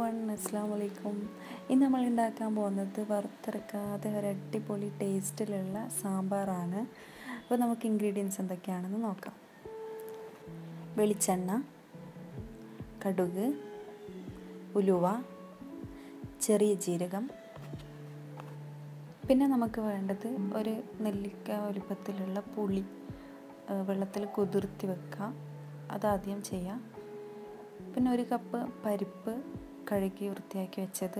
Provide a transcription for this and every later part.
one അസ്സാം വലൈക്കും ഇന്ന് നമ്മൾ ഉണ്ടാക്കാൻ പോകുന്നത് വറുത്തിറക്കാതെ ഒരു അടിപൊളി ടേസ്റ്റിലുള്ള സാമ്പാറാണ് അപ്പോൾ നമുക്ക് ഇൻഗ്രീഡിയൻസ് എന്തൊക്കെയാണെന്ന് നോക്കാം വെളിച്ചെണ്ണ കടുക് ഉലുവ ചെറിയ ജീരകം പിന്നെ നമുക്ക് വേണ്ടത് ഒരു നെല്ലിക്ക വലുപ്പത്തിലുള്ള പുളി വെള്ളത്തിൽ കുതിർത്തി വെക്കുക അതാദ്യം ചെയ്യാം പിന്നെ ഒരു കപ്പ് പരിപ്പ് കഴുകി വൃത്തിയാക്കി വെച്ചത്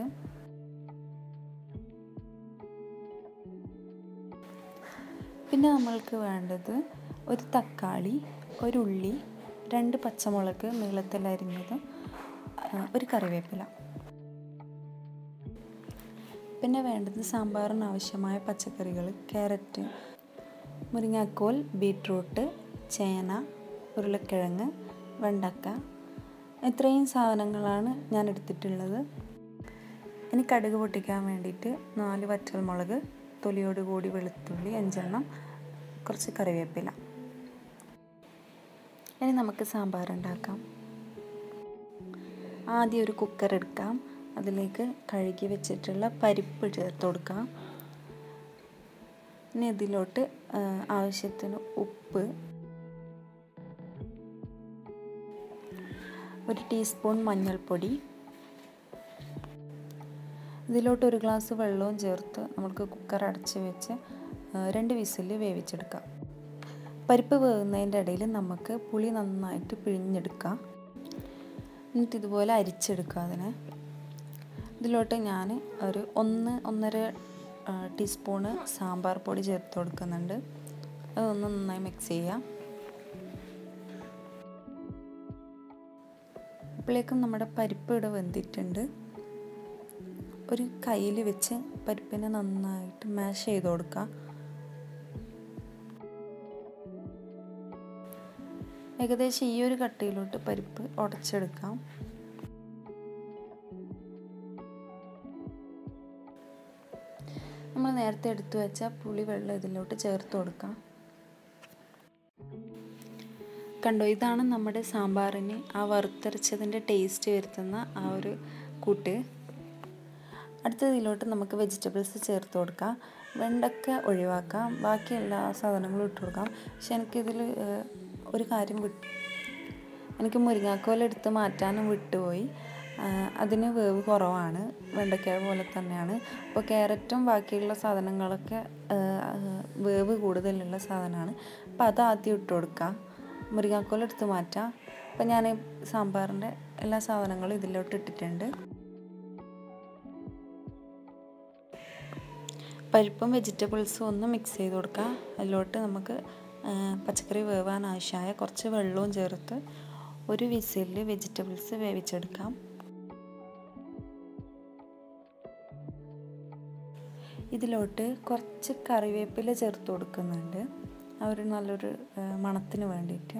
പിന്നെ നമ്മൾക്ക് വേണ്ടത് ഒരു തക്കാളി ഒരു ഉള്ളി രണ്ട് പച്ചമുളക് നീളത്തിൽ അരിഞ്ഞത് ഒരു കറിവേപ്പില പിന്നെ വേണ്ടത് സാമ്പാറിന് ആവശ്യമായ പച്ചക്കറികൾ ക്യാരറ്റ് മുരിങ്ങാക്കോൽ ബീട്രൂട്ട് ചേന ഉരുളക്കിഴങ്ങ് വെണ്ടക്ക ഇത്രയും സാധനങ്ങളാണ് ഞാൻ എടുത്തിട്ടുള്ളത് ഇനി കടുക് പൊട്ടിക്കാൻ വേണ്ടിയിട്ട് നാല് വറ്റൽമുളക് തൊലിയോട് കൂടി വെളുത്തുള്ളി അഞ്ചെണ്ണം കുറച്ച് കറിവേപ്പില ഇനി നമുക്ക് സാമ്പാർ ഉണ്ടാക്കാം ആദ്യം ഒരു കുക്കർ എടുക്കാം അതിലേക്ക് കഴുകി വെച്ചിട്ടുള്ള പരിപ്പ് ചേർത്ത് കൊടുക്കാം ഇനി ഇതിലോട്ട് ആവശ്യത്തിന് ഉപ്പ് ഒരു ടീസ്പൂൺ മഞ്ഞൾപ്പൊടി ഇതിലോട്ട് ഒരു ഗ്ലാസ് വെള്ളവും ചേർത്ത് നമുക്ക് കുക്കർ അടച്ച് വെച്ച് രണ്ട് വിസിൽ വേവിച്ചെടുക്കാം പരിപ്പ് വേവുന്നതിൻ്റെ ഇടയിൽ നമുക്ക് പുളി നന്നായിട്ട് പിഴിഞ്ഞെടുക്കാം എന്നിട്ട് ഇതുപോലെ അരിച്ചെടുക്കുക അതിനെ ഇതിലോട്ട് ഞാൻ ഒരു ഒന്ന് ഒന്നര ടീസ്പൂണ് സാമ്പാർ പൊടി ചേർത്ത് കൊടുക്കുന്നുണ്ട് അതൊന്ന് നന്നായി മിക്സ് ചെയ്യാം അപ്പോഴേക്കും നമ്മുടെ പരിപ്പ് ഇവിടെ വെന്തിട്ടുണ്ട് ഒരു കയ്യിൽ വെച്ച് പരിപ്പിനെ നന്നായിട്ട് മാഷ് ചെയ്ത് കൊടുക്കുക ഏകദേശം ഈ ഒരു കട്ടിയിലോട്ട് പരിപ്പ് ഉടച്ചെടുക്കാം നമ്മൾ നേരത്തെ എടുത്തു വെച്ച പുളി വെള്ളം ഇതിലോട്ട് ചേർത്ത് കൊടുക്കാം കണ്ടോ ഇതാണ് നമ്മുടെ സാമ്പാറിന് ആ വറുത്തരച്ചതിൻ്റെ ടേസ്റ്റ് വരുത്തുന്ന ആ ഒരു കൂട്ട് അടുത്തതിലോട്ട് നമുക്ക് വെജിറ്റബിൾസ് ചേർത്ത് കൊടുക്കാം വെണ്ടക്ക ഒഴിവാക്കാം ബാക്കി എല്ലാ സാധനങ്ങളും ഇട്ട് കൊടുക്കാം പക്ഷെ എനിക്കിതിൽ ഒരു കാര്യം വിട്ട് എനിക്ക് മുരിങ്ങാക്കോൽ എടുത്ത് മാറ്റാനും വിട്ടുപോയി അതിന് വേവ് കുറവാണ് വെണ്ടയ്ക്ക പോലെ തന്നെയാണ് അപ്പോൾ ക്യാരറ്റും ബാക്കിയുള്ള സാധനങ്ങളൊക്കെ വേവ് കൂടുതലുള്ള സാധനമാണ് അപ്പോൾ അത് ആദ്യം ഇട്ട് കൊടുക്കാം മുരിങ്ങാക്കോൽ എടുത്ത് മാറ്റാം അപ്പം ഞാൻ സാമ്പാറിൻ്റെ എല്ലാ സാധനങ്ങളും ഇതിലോട്ട് ഇട്ടിട്ടുണ്ട് പരിപ്പും വെജിറ്റബിൾസും ഒന്ന് മിക്സ് ചെയ്ത് കൊടുക്കുക അതിലോട്ട് നമുക്ക് പച്ചക്കറി വേവാൻ ആവശ്യമായ കുറച്ച് വെള്ളവും ചേർത്ത് ഒരു വിസിലിൽ വെജിറ്റബിൾസ് വേവിച്ചെടുക്കാം ഇതിലോട്ട് കുറച്ച് കറിവേപ്പില ചേർത്ത് കൊടുക്കുന്നുണ്ട് ആ ഒരു നല്ലൊരു മണത്തിന് വേണ്ടിയിട്ട്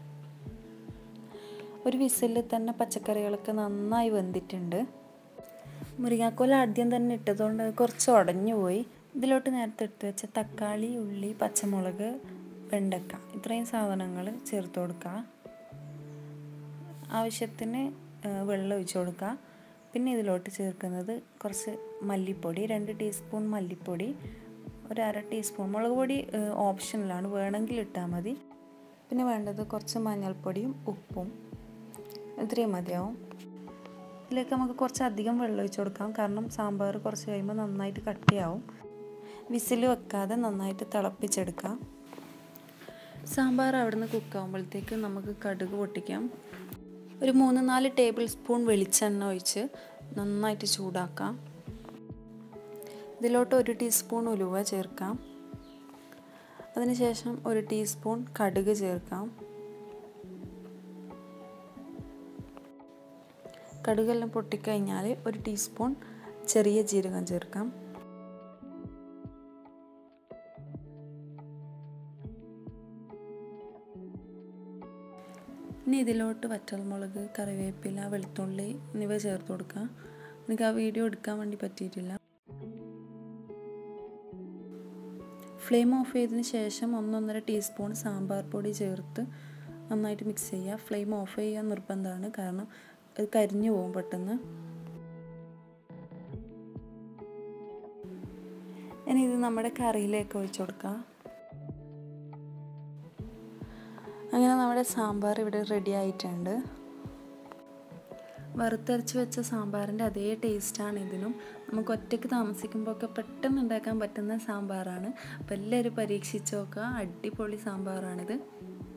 ഒരു വിസിലിൽ തന്നെ പച്ചക്കറികളൊക്കെ നന്നായി വെന്തിട്ടുണ്ട് മുരിങ്ങാക്കോല ആദ്യം തന്നെ ഇട്ടതുകൊണ്ട് കുറച്ച് ഉടഞ്ഞു പോയി ഇതിലോട്ട് നേരത്തെ എടുത്ത് വെച്ച തക്കാളി ഉള്ളി പച്ചമുളക് വെണ്ടക്ക ഇത്രയും സാധനങ്ങൾ ചേർത്ത് കൊടുക്കുക ആവശ്യത്തിന് വെള്ളം ഒഴിച്ച് കൊടുക്കുക പിന്നെ ഇതിലോട്ട് ചേർക്കുന്നത് കുറച്ച് മല്ലിപ്പൊടി രണ്ട് ടീസ്പൂൺ മല്ലിപ്പൊടി ഒരു അര ടീസ്പൂൺ മുളക് പൊടി ഓപ്ഷനിലാണ് വേണമെങ്കിൽ ഇട്ടാൽ മതി പിന്നെ വേണ്ടത് കുറച്ച് മഞ്ഞൾപ്പൊടിയും ഉപ്പും ഇത്രയും മതിയാവും ഇതിലേക്ക് നമുക്ക് കുറച്ച് അധികം വെള്ളം ഒഴിച്ച് കൊടുക്കാം കാരണം സാമ്പാർ കുറച്ച് കഴിയുമ്പോൾ നന്നായിട്ട് കട്ടിയാവും വിസിൽ വെക്കാതെ നന്നായിട്ട് തിളപ്പിച്ചെടുക്കാം സാമ്പാർ അവിടുന്ന് കുക്കാകുമ്പോഴത്തേക്ക് നമുക്ക് കടുക് പൊട്ടിക്കാം ഒരു മൂന്ന് നാല് ടേബിൾ സ്പൂൺ വെളിച്ചെണ്ണ ഒഴിച്ച് നന്നായിട്ട് ചൂടാക്കാം ഇതിലോട്ട് ഒരു ടീസ്പൂൺ ഉലുവ ചേർക്കാം അതിനുശേഷം ഒരു ടീസ്പൂൺ കടുക് ചേർക്കാം കടുകെല്ലാം പൊട്ടിക്കഴിഞ്ഞാൽ ഒരു ടീസ്പൂൺ ചെറിയ ജീരകം ചേർക്കാം ഇനി ഇതിലോട്ട് വറ്റൽമുളക് കറിവേപ്പില വെളുത്തുള്ളി എന്നിവ ചേർത്ത് കൊടുക്കാം എനിക്ക് ആ വീഡിയോ എടുക്കാൻ വേണ്ടി പറ്റിയിട്ടില്ല ഫ്ലെയിം ഓഫ് ചെയ്തതിന് ശേഷം ഒന്നൊന്നര ടീസ്പൂൺ സാമ്പാർ പൊടി ചേർത്ത് നന്നായിട്ട് മിക്സ് ചെയ്യുക ഫ്ലെയിം ഓഫ് ചെയ്യാൻ നിർബന്ധമാണ് കാരണം അത് കരിഞ്ഞു പോകും പെട്ടെന്ന് ഇനി ഇത് നമ്മുടെ കറിയിലേക്ക് ഒഴിച്ചു കൊടുക്കാം അങ്ങനെ നമ്മുടെ സാമ്പാർ ഇവിടെ റെഡി ആയിട്ടുണ്ട് വറുത്തരച്ച് വെച്ച സാമ്പാറിൻ്റെ അതേ ടേസ്റ്റാണ് ഇതിനും നമുക്ക് ഒറ്റയ്ക്ക് താമസിക്കുമ്പോൾ ഒക്കെ പെട്ടെന്ന് ഉണ്ടാക്കാൻ പറ്റുന്ന സാമ്പാറാണ് അപ്പോൾ എല്ലാവരും പരീക്ഷിച്ച് നോക്കുക അടിപൊളി സാമ്പാറാണിത്